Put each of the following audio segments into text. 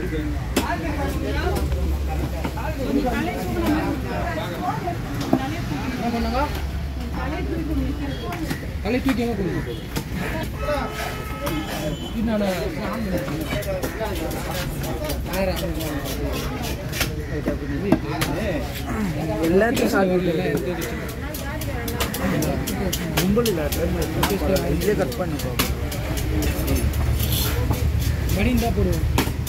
என்ன பண்ணாங்க தலை தூக்கி எங்க கொடுங்க நான் எல்லாத்தையும் சாப்பிட்டு இங்கே கட் பண்ணிக்கோ மணி இருந்தா போடுவோம்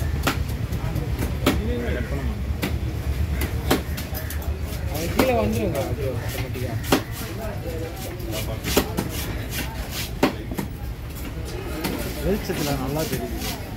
அது கீழே வந்துருங்க அது ஆட்டோமேட்டிக்கா வெளிச்சத்தில் நல்லா தெரியுது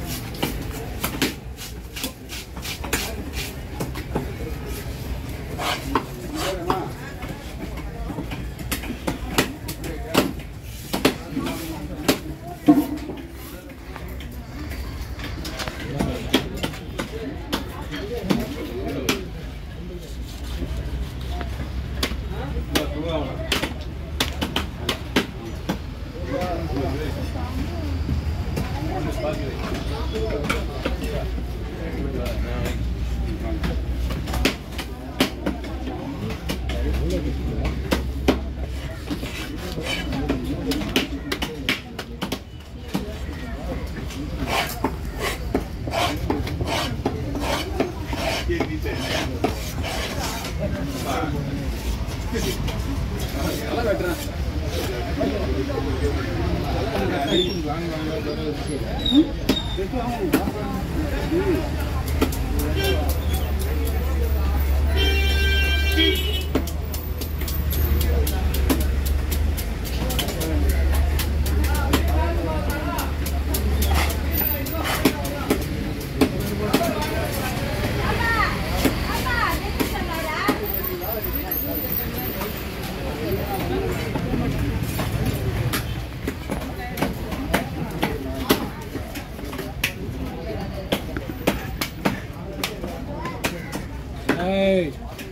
ஏய்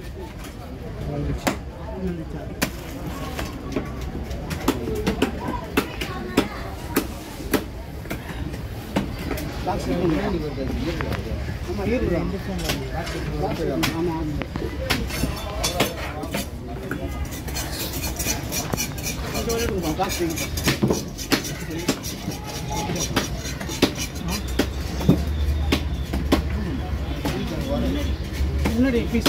முன்னாடி பீஸ்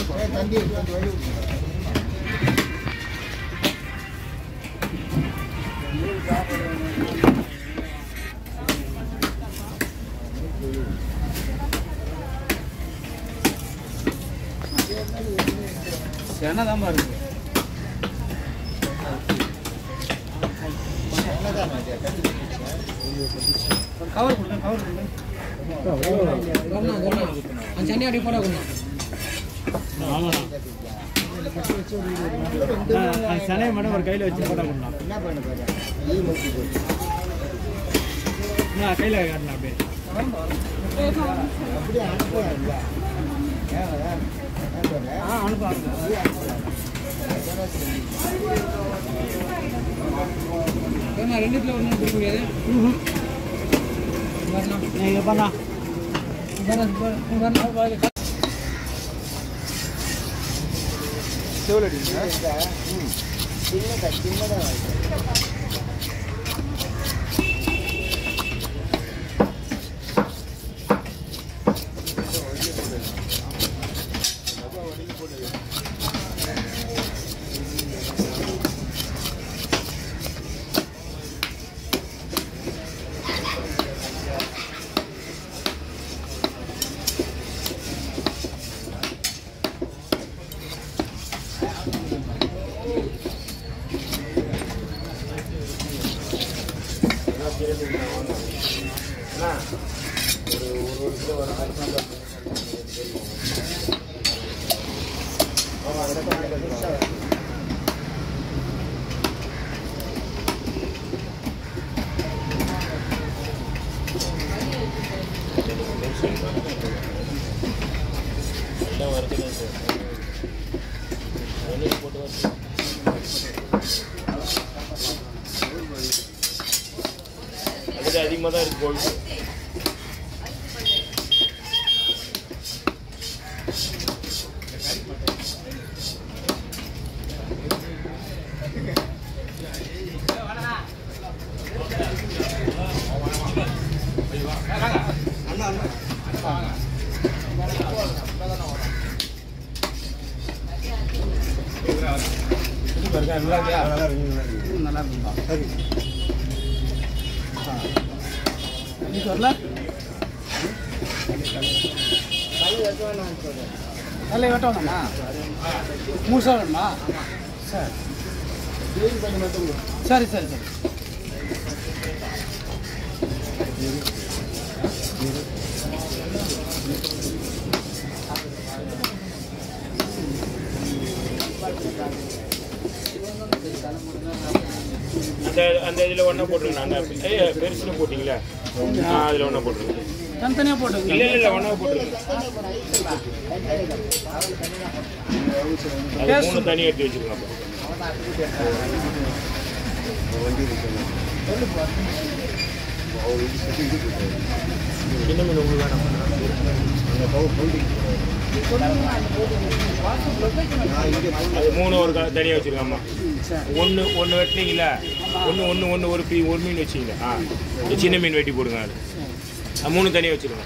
செனதாம்மா இருக்கு கவர் கொடுங்க கவர் கொடுங்க கொண்டா கொண்டா அந்த சென்னை அடி போட கொண்டா சனையை மட்டும் ஒரு கையில் வச்சு போட்டா பண்ணலாம் என்ன பண்ண போற ஈ மூக்கி போட்டு நான் கையில் காட்டினேன் அப்படியே அப்படியே அனுப்புவா இல்ல ஏன் வர? ஏன் போற? ஆ அனுப்பாங்க ஈ அனுப்பலாம். ஏன்னா ரெண்டுத்துல ஒன்றும் கொடுக்க முடியாது வரலாம் நீங்கள் பண்ணா வரலாம் வரலாம் செவலடிங்க இந்த, ம், சின்னதா சின்னதா வாங்கி. அதிகமாக தான் இருக்கு கோல்டு நல்லா இருக்கும்பா இன்னைக்கு வரல நல்ல வெட்ட வேணாமா முழுசா வேணுமா சரி சரி சரி சரி அந்த அந்த இதில் ஒன்றா போட்டுருங்க அந்த ஏய் பெருசில் போட்டிங்களா ஆ அதில் ஒன்றா போட்டுருங்க தனித்தனியாக போட்டுங்க இல்லை இல்லை இல்லை ஒன்றா போட்டுருங்க அது மூணு தனியாக எடுத்து வச்சுருங்க அப்போ சின்ன மீன் உங்களுக்கு வேணாம் அது மூணு ஒரு க- தனியாக வச்சுருக்காம்மா ஒன்று ஒன்று வெட்டினீங்களா ஒன்று ஒன்று ஒன்று ஒரு பீ ஒரு மீன் வச்சிங்களா ஆ இந்த சின்ன மீன் வெட்டி போடுங்க அது அது மூணு தனியாக வச்சுருங்க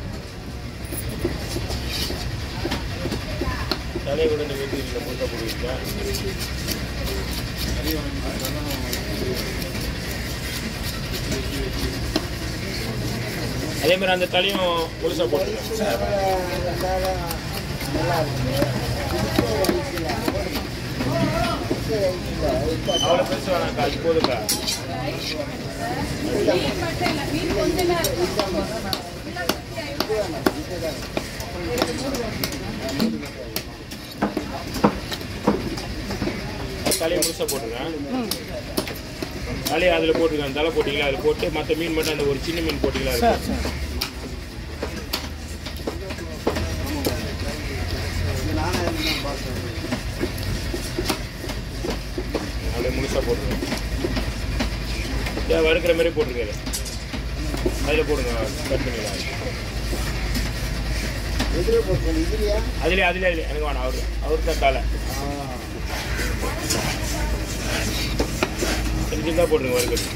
தலையை கூட நீங்கள் வெட்டி முட்டை போடுவீங்களா அதே மாதிரி அந்த தலையும் முழுசாக போட்டுருங்க அவ்வளோ பெருசு வேணாம்க்கா அது போதுக்கா தலையை முழுசாக போட்டுருங்க தலையை அதில் போட்டுருங்க அந்த தலை போட்டிங்களா அதில் போட்டு மற்ற மீன் மட்டும் அந்த ஒரு சின்ன மீன் போட்டிங்களா அது சரி சரி அப்படியே முழுசாக போட்டுருங்க இதை வறுக்கிற மாதிரி போட்டுருங்க இதை அதில் போடுங்க கட் பண்ணிடலாம் அதிலே அதிலே அதிலே எனக்கு வேணாம் அவரு அவருக்கு தான் தலை சின்ன போட்டுருங்க வறுக்கிறது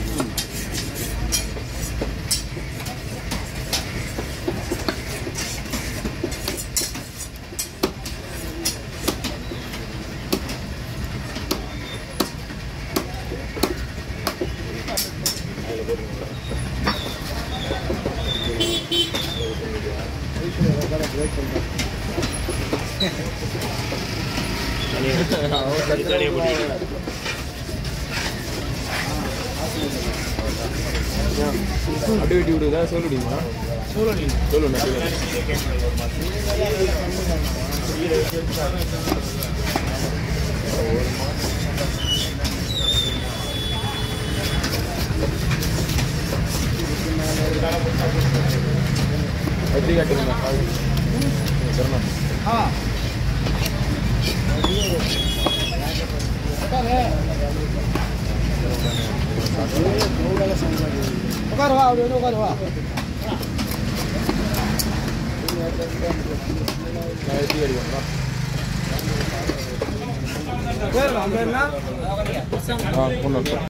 அதில் போட்டுருங்க தனியாக தனியாக போட்டுருங்க அப்படியே வெட்டி விடுதா சொல்ல முடியுமா சொல்லுண்ணா எப்படி காட்டுங்க சரணம் ஆ உட்காரு வா அப்படி வந்து உட்காரு வா எப்படி அடிக்கணும் பேர் பேர்னா ஆ பொண்ணு